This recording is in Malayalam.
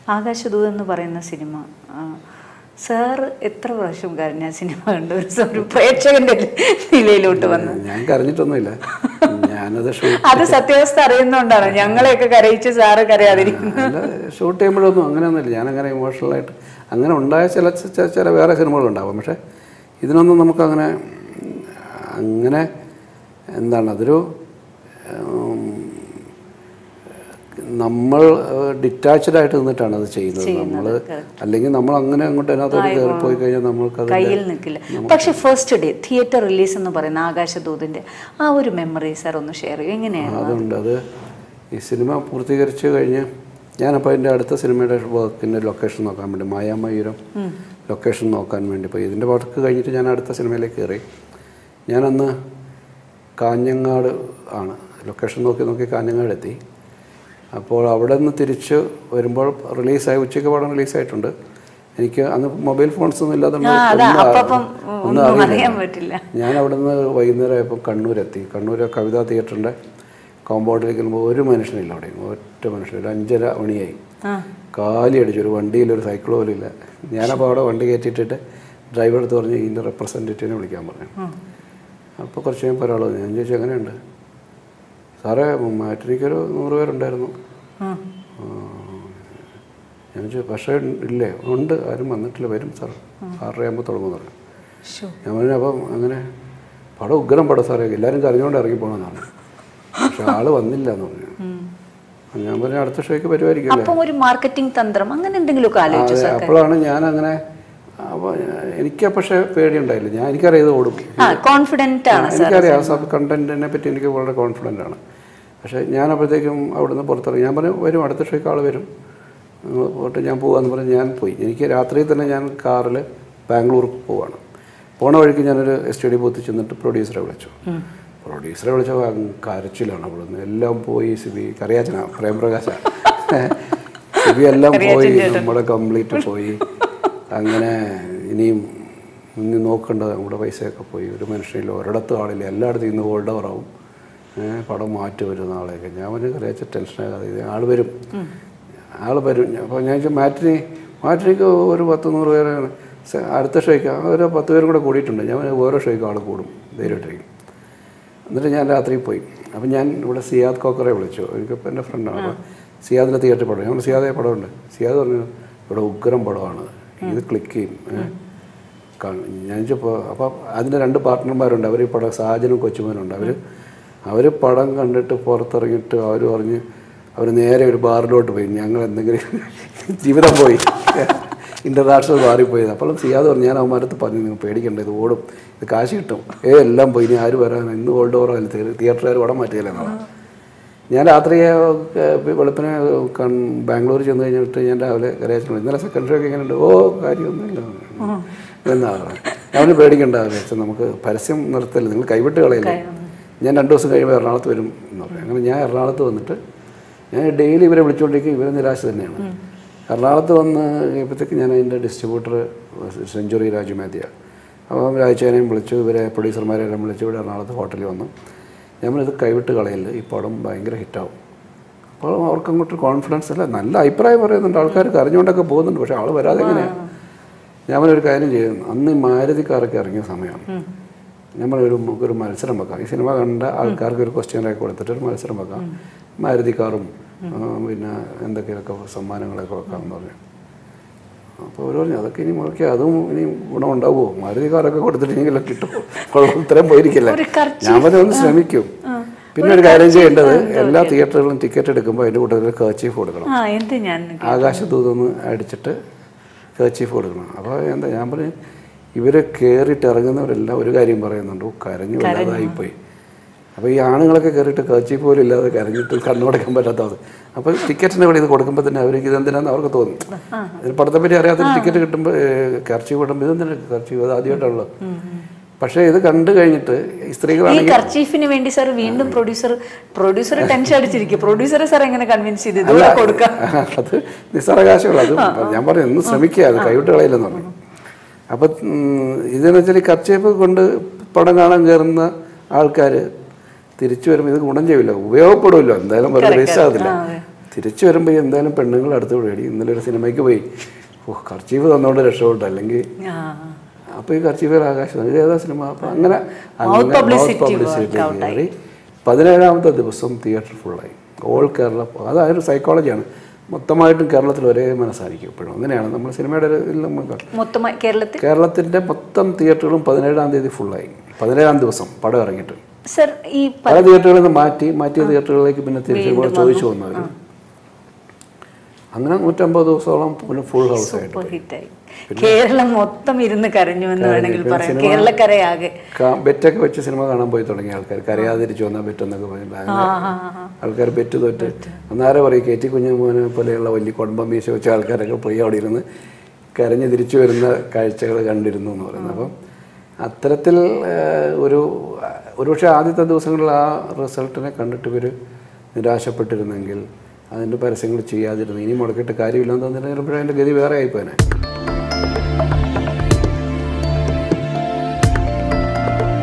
ആകാശദൂത് എന്ന് പറയുന്ന സിനിമ ആ, സാർ എത്ര പ്രാവശ്യം കരഞ്ഞ ആ സിനിമ കണ്ടു ഒരു സ- ഒരു പ്രേക്ഷകന്റെ നിലയിലോട്ട് വന്ന് ഞാൻ കരഞ്ഞിട്ടൊന്നുമില്ല ഞാനത് ഷൂട്ട് അത് സത്യാവസ്ഥ അറിയുന്നോണ്ടാണ് ഞങ്ങളെയൊക്കെ കരയിച്ച് സാറ് കരയാതിരിക്കുന്നത് അല്ല ഷൂട്ട് ചെയ്യുമ്പോഴൊന്നും അങ്ങനെയൊന്നുമില്ല ഞാനങ്ങനെ ഇമോഷണലായിട്ട് അങ്ങനെ ഉണ്ടായ ചില ച- ചില വേറെ സിനിമകളുണ്ടാവും പക്ഷേ ഇതിനൊന്നും നമുക്കങ്ങനെ അങ്ങനെ എന്താണ് അതൊരു ഉം, നമ്മൾ ഡിറ്റാച്ച്ഡ് ആയിട്ട് നിന്നിട്ടാണ് അത് ചെയ്യുന്നത് നമ്മൾ അല്ലെങ്കിൽ നമ്മൾ അങ്ങനെ അങ്ങോട്ട് അതിനകത്തോട്ട് കയറി പോയി കഴിഞ്ഞാൽ നമ്മൾക്ക് കയ്യിൽ നിൽക്കില്ല പക്ഷെ ഫസ്റ്റ് ഡേ തിയേറ്റർ റിലീസ് എന്ന് പറയുന്ന ആകാശദൂതിന്റെ ആ ഒരു മെമ്മറി സാർ ഒന്ന് ഷെയർ ചെയ്യും എങ്ങനെയാണ് അതുകൊണ്ട് അത് ഈ സിനിമ പൂർത്തീകരിച്ച് കഴിഞ്ഞ് ഞാനപ്പോൾ എൻ്റെ അടുത്ത സിനിമയുടെ വർക്കിൻ്റെ ലൊക്കേഷൻ നോക്കാൻ വേണ്ടി മായാമയൂരം ലൊക്കേഷൻ നോക്കാൻ വേണ്ടി പോയി ഇതിൻ്റെ വർക്ക് കഴിഞ്ഞിട്ട് ഞാൻ അടുത്ത സിനിമയിലേക്ക് കയറി ഞാനന്ന് കാഞ്ഞങ്ങാട് ആണ് ലൊക്കേഷൻ നോക്കി നോക്കി കാഞ്ഞങ്ങാട് എത്തി അപ്പോൾ അവിടെ നിന്ന് തിരിച്ച് വരുമ്പോൾ റിലീസായി ഉച്ചയ്ക്ക് പടം റിലീസായിട്ടുണ്ട് എനിക്ക് അന്ന് മൊബൈൽ ഫോൺസ് ഒന്നും ഇല്ലാതെ ആ, അതാ, അപ്പം ഒന്നും ഒന്നും അറിയില്ല അറിയാൻ പറ്റില്ല ഞാൻ അവിടെ നിന്ന് വൈകുന്നേരം ആയപ്പോൾ കണ്ണൂരെത്തി കണ്ണൂർ കവിതാ തിയേറ്ററിൻ്റെ കോമ്പൗണ്ടിലേക്ക് വരുമ്പോൾ ഒരു മനുഷ്യനില്ല അവിടെ ഒറ്റ മനുഷ്യൻ ഒരു അഞ്ചര മണിയായി ആ കാലി അടിച്ചു ഒരു വണ്ടിയിൽ ഒരു സൈക്കിൾ പോലും ഇല്ല ഞാനപ്പോൾ അവിടെ വണ്ടി കയറ്റിയിട്ടിട്ട് ഡ്രൈവർ അടുത്ത് പറഞ്ഞ് ഇതിൻ്റെ റെപ്രസെൻറ്റേറ്റീവിനെ വിളിക്കാൻ പറഞ്ഞു അപ്പോൾ കുറച്ച് കഴിയുമ്പോൾ ഒരാൾ വന്നു. ഞാൻ ചോദിച്ചു എങ്ങനെയുണ്ട് സാറേ മാറ്റിനിക്കൊരു നൂറ് പേരുണ്ടായിരുന്നു ആ. ആ. ഞാൻ ചോദിച്ചു പക്ഷേ ഇല്ലേ ഉണ്ട് ആരും വന്നിട്ടില്ല വരും സാർ ആറരയാകുമ്പോൾ തുടങ്ങുമെന്ന് പറഞ്ഞു ശോ. ഞാൻ പറഞ്ഞു അപ്പം അങ്ങനെ പടം ഉഗ്രം പടം സാറേ എല്ലാവരും കരഞ്ഞുകൊണ്ട് ഇറങ്ങി പോകണമെന്നാണ് പക്ഷെ ആള് വന്നില്ല എന്ന് പറഞ്ഞു ഞാൻ പറഞ്ഞു അടുത്ത ഷോയ്ക്ക് വരുമായിരിക്കും അപ്പം ഒരു മാർക്കറ്റിംഗ് തന്ത്രം അങ്ങനെ എന്തെങ്കിലുമൊക്കെ ആലോചിച്ചു അതെ അപ്പോഴാണ് ഞാൻ അങ്ങനെ അപ്പോൾ എനിക്ക് പക്ഷേ പേടിയുണ്ടായില്ല ഞാൻ എനിക്കറിയാം ഇത് ഓടും ആ കോൺഫിഡന്റ് ആണ് സാർ എനിക്കറിയാം സബ് കണ്ടന്റിനെ പറ്റി എനിക്ക് വളരെ കോൺഫിഡൻ്റ് ആണ് പക്ഷേ ഞാൻ അപ്പോഴത്തേക്കും അവിടുന്ന് പുറത്തിറങ്ങി ഞാൻ പറഞ്ഞു വരും അടുത്ത ഷോയ്ക്ക് ആൾ വരും നിങ്ങൾ പോയിട്ട് ഞാൻ പോകാമെന്ന് പറഞ്ഞ് ഞാൻ പോയി എനിക്ക് രാത്രി തന്നെ ഞാൻ കാറിൽ ബാംഗ്ലൂർ പോവാണ് പോണ വഴിക്ക് ഞാനൊരു സ്റ്റഡി ബൂത്ത് ചെന്നിട്ട് പ്രൊഡ്യൂസറെ വിളിച്ചു പ്രൊഡ്യൂസറെ വിളിച്ച കരച്ചിലാണ് അവിടുന്ന് എല്ലാം പോയി സിബി കറിയാച്ചന പ്രേംപ്രകാശ സിബി എല്ലാം പോയി നമ്മുടെ കംപ്ലീറ്റ് പോയി അങ്ങനെ ഇനിയും ഇനി നോക്കേണ്ടത് നമ്മുടെ പൈസയൊക്കെ പോയി ഒരു മനുഷ്യനില്ല ഒരിടത്തും ആളില്ല എല്ലായിടത്തും ഇന്ന് ഗോൾഡ് ഓവറാവും ഏഹ് പടം മാറ്റി വരും നാളെയൊക്കെ ഞാൻ ഒരു കറിയാച്ച ടെൻഷനാകാതെ ഇത് ആൾ വരും ആൾ വരും അപ്പോൾ ഞാൻ ചോദിച്ചു മാറ്റിനി മാറ്റിനിക്ക് ഒരു പത്ത് നൂറ് പേര് സ- അടുത്ത ഷോയ്ക്ക് ആ ഒരു പത്ത് പേരും കൂടെ കൂടിയിട്ടുണ്ട് ഞാൻ പറഞ്ഞു, ഓരോ ഷോയ്ക്ക് ആൾ കൂടും ധൈര്യമായിട്ടിരിക്കും എന്നിട്ട് ഞാൻ രാത്രി പോയി അപ്പം ഞാൻ ഇവിടെ സിയാദ് കോക്കറെ വിളിച്ചു എനിക്കിപ്പോൾ എൻ്റെ ഫ്രണ്ടാണ് അപ്പോൾ സിയാദിൻ്റെ തിയേറ്ററിൽ പടം ഞാൻ സിയാദെ പടമുണ്ട് സിയാദ് പറഞ്ഞു ഇവിടെ ഉഗ്രം പടമാണ് ഇത് ക്ലിക്ക് ചെയ്യും ഏ. കാണും ഞാൻ ചോദിച്ചപ്പോൾ അപ്പോൾ അതിൻ്റെ രണ്ട് പാർട്ട്ണർമാരുണ്ട് അവർ ഈ പടം സാജനും കൊച്ചുമോനുണ്ട് അവർ അവർ പടം കണ്ടിട്ട് പുറത്തിറങ്ങിയിട്ട് അവർ പറഞ്ഞ് അവർ നേരെ ഒരു ബാറിലോട്ട് പോയി ഞങ്ങൾ എന്തെങ്കിലും ജീവിതം പോയി ഇൻ്റർനാഷണൽ ബാറിൽ പോയത് അപ്പോൾ സിയാദ് പറഞ്ഞു ഞാൻ അവന്മാരത്ത് പറഞ്ഞു നിങ്ങൾ പേടിക്കണ്ട ഇത് ഓടും ഇത് കാശ് കിട്ടും ഏ എല്ലാം പോയി ഇനി ആര് വരാൻ ഇന്ന് ഗോൾഡ് ഓവർ തിയേറ്ററുകാർ പടം മാറ്റിയില്ലെന്നാണ് ഞാൻ രാത്രി ഏഹ്, വെളുപ്പിനെ കൺ ബാംഗ്ലൂർ ചെന്ന് കഴിഞ്ഞിട്ട് ഞാൻ രാവിലെ കരയച്ചു ഇന്നലെ സെക്കൻഡ് ഷോ ഒക്കെ എങ്ങനെയുണ്ട് ഓ കാര്യമൊന്നുമില്ല എന്നാ പറഞ്ഞത് ഞാൻ പേടിക്കണ്ട വെച്ചാൽ നമുക്ക് പരസ്യം നിർത്തല്ല നിങ്ങൾ കൈവിട്ട് കളയില്ലേ ഞാൻ രണ്ട് ദിവസം കഴിയുമ്പോൾ എറണാകുളത്ത് വരും എന്ന് പറഞ്ഞു അങ്ങനെ ഞാൻ എറണാകുളത്ത് വന്നിട്ട് ഞാൻ ഡെയിലി ഇവരെ വിളിച്ചുകൊണ്ടിരിക്കും ഇവരെ നിരാശ തന്നെയാണ് എറണാകുളത്ത് വന്ന് കഴിയുമ്പോഴത്തേക്ക് ഞാൻ അതിൻ്റെ ഡിസ്ട്രിബ്യൂട്ടർ സെഞ്ചുറി രാജുമേദ്യ അപ്പോൾ രാജചേനയും വിളിച്ചു ഇവരെ പ്രൊഡ്യൂസർമാരെല്ലാം വിളിച്ചു ഇവിടെ എറണാകുളത്ത് ഹോട്ടലിൽ വന്നു നമ്മളിത് കൈവിട്ട് കളയില്ല ഈ പടം ഭയങ്കര ഹിറ്റാവും അപ്പോൾ അവർക്ക് അങ്ങോട്ട് കോൺഫിഡൻസ് ഇല്ല നല്ല അഭിപ്രായം പറയുന്നുണ്ട് ആൾക്കാർ കരഞ്ഞുകൊണ്ടൊക്കെ പോകുന്നുണ്ട് പക്ഷേ ആൾ വരാതെ എങ്ങനെയാണ് ഞാൻ ഒരു കാര്യം ചെയ്യുന്നു അന്ന് ഈ മാരുതിക്കാരൊക്കെ ഇറങ്ങിയ സമയമാണ് നമ്മളൊരു ഒരു മത്സരം വെക്കാം ഈ സിനിമ കണ്ട ആൾക്കാർക്ക് ഒരു ക്വസ്റ്റ്യനൊക്കെ കൊടുത്തിട്ട് ഒരു മത്സരം വെക്കാം മാരുതിക്കാറും ആ, പിന്നെ എന്തൊക്കെയൊക്കെ സമ്മാനങ്ങളൊക്കെ വെക്കാമെന്ന് പറഞ്ഞു അപ്പോൾ അവർ പറഞ്ഞു അതൊക്കെ ഇനി മുളയ്ക്കുക അതും ഇനി ഗുണം ഉണ്ടാവുമോ മാരുതിക്കാരൊക്കെ കൊടുത്തിട്ടെങ്കിലും കിട്ടുമോ അപ്പോൾ ഉത്തരം പോയിരിക്കില്ല ഒരു kerchief. ഞാൻ പറഞ്ഞു ഒന്ന് ശ്രമിക്കും പിന്നെ ഒരു കാര്യം ചെയ്യേണ്ടത് എല്ലാ തിയേറ്ററുകളും ടിക്കറ്റ് എടുക്കുമ്പോൾ അതിൻ്റെ കൂട്ടത്തിൽ കർച്ചീഫ് കൊടുക്കണം ആ എന്ത് ഞാൻ ആകാശദൂതൊന്ന് അടിച്ചിട്ട് കർച്ചീഫ് കൊടുക്കണം അപ്പോൾ എന്താ ഞാൻ പറഞ്ഞു ഇവർ കയറിയിട്ട് ഇറങ്ങുന്നവരെല്ലാം ഒരു കാര്യം പറയുന്നുണ്ട് "ഓ, കരഞ്ഞു വല്ലാതായിപ്പോയി അപ്പോൾ ഈ ആണുങ്ങളൊക്കെ കയറിയിട്ട് കർച്ചീഫ് പോലും ഇല്ലാതെ കരഞ്ഞിട്ട് കണ്ണുടക്കാൻ പറ്റാത്ത അവസ്ഥ അപ്പോൾ ടിക്കറ്റിൻ്റെ വേണ്ടി ഇത് കൊടുക്കുമ്പോൾ തന്നെ അവർക്ക് ഇതെന്തിനാന്ന് അവർക്ക് തോന്നും ഇതിൽ പടത്തെ പറ്റി അറിയാത്ത ടിക്കറ്റ് കിട്ടുമ്പോൾ കർച്ചീഫ് കിട്ടുമ്പോൾ ഇതെന്തിനാ കർച്ചീഫ് അത് ആദ്യമായിട്ടുള്ളത് പക്ഷേ ഇത് കണ്ടു കഴിഞ്ഞിട്ട് ഈ ഈ സ്ത്രീകളാണെങ്കിൽ കർച്ചീഫിന് വേണ്ടി സാർ വീണ്ടും പ്രൊഡ്യൂസർ പ്രൊഡ്യൂസർ ടെൻഷൻ അടിച്ചിരിക്കും പ്രൊഡ്യൂസറെ സാർ എങ്ങനെ കൺവിൻസ് ചെയ്ത് ഇതുകൂടെ കൊടുക്കാം അത് നിസ്സാരകാശങ്ങൾ അത് ഞാൻ പറഞ്ഞു ഒന്ന് ശ്രമിക്കുക അത് കൈവിട്ട് കളയില്ലെന്ന് പറഞ്ഞു അപ്പം ഇതെന്ന് വെച്ചാൽ ഈ കർച്ചേപ്പ് കൊണ്ട് പടം കാണാൻ കയറുന്ന ആൾക്കാർ തിരിച്ചു വരുമ്പോൾ ഇത് ഗുണം ചെയ്യില്ല ഉപയോഗപ്പെടുമല്ലോ എന്തായാലും വെറുതെ വേസ്റ്റ് ആകത്തില്ല തിരിച്ചു വരുമ്പോൾ എന്തായാലും പെണ്ണുങ്ങൾ അടുത്ത് വിടേടി ഇന്നലെ ഒരു സിനിമയ്ക്ക് പോയി ഓ കർച്ചീഫ് തന്നോണ്ട് രക്ഷപ്പെട്ടു അല്ലെങ്കിൽ ആ അപ്പോൾ ഈ കർച്ചീഫിൽ ആകാശം ഇത് ഏതാ സിനിമ അപ്പോൾ അങ്ങനെ Mouth publicity publicity work out ആയി. കയറി പതിനേഴാമത്തെ ദിവസം തിയേറ്റർ ഫുള്ളായി ഓൾ കേരള അതൊരു സൈക്കോളജിയാണ് മൊത്തമായിട്ടും കേരളത്തിൽ ഒരേ മനസ്സായിരിക്കും ഇപ്പോഴും അങ്ങനെയാണ് നമ്മൾ സിനിമയുടെ ഒരു ഇതിൽ നമുക്ക് മൊത്തമായി കേരളത്തിൽ കേരളത്തിൻ്റെ മൊത്തം തിയേറ്ററുകളും പതിനേഴാം തീയതി ഫുള്ളായി പതിനേഴാം ദിവസം പടം ഇറങ്ങിയിട്ട് സർ ഈ പ- പല തിയേറ്ററുകളിൽ നിന്ന് മാറ്റി മാറ്റിയ തിയേറ്ററുകളിലേക്ക് പിന്നെ തിരിച്ചു കൂടെ ചോദിച്ചു വന്നവർ അങ്ങനെ നൂറ്റമ്പത് ദിവസത്തോളം പിന്നെ ഫുൾ ഹൗസ് ആയിട്ട് സൂപ്പർ ഹിറ്റായി കേരളം മൊത്തം ഇരുന്ന് കരഞ്ഞു എന്ന് വേണമെങ്കിൽ പറയാം കേരളക്കരയാകെ കാ- ബെറ്റൊക്കെ വെച്ച് സിനിമ കാണാൻ പോയി തുടങ്ങിയ ആൾക്കാർ കരയാതിരിച്ചു വന്നാൽ ബെറ്റെന്നൊക്കെ പറഞ്ഞിട്ട് അങ്ങനെ ആൾക്കാർ ബെറ്റ് തോറ്റ് അന്നേരം പറയും കെ ടി കുഞ്ഞുമോനെ പോലെയുള്ള വലിയ കുടുംബം മീശ വെച്ച ആൾക്കാരൊക്കെ പോയി അവിടെ ഇരുന്ന് കരഞ്ഞ് തിരിച്ചു വരുന്ന കാഴ്ചകൾ കണ്ടിരുന്നു എന്ന് പറയുന്നത് അപ്പം അത്തരത്തിൽ ആ, ഒരു ഒരുപക്ഷെ ആദ്യത്തെ ദിവസങ്ങളിൽ ആ റിസൾട്ടിനെ കണ്ടിട്ട് ഇവർ നിരാശപ്പെട്ടിരുന്നെങ്കിൽ അതിൻ്റെ പരസ്യങ്ങൾ ചെയ്യാതിരുന്നു ഇനി മുടക്കിയിട്ട് കാര്യമില്ലെന്ന് തോന്നിയിരുന്നെങ്കിൽ അതിൻ്റെ ഗതി വേറെ ആയിപ്പോനെ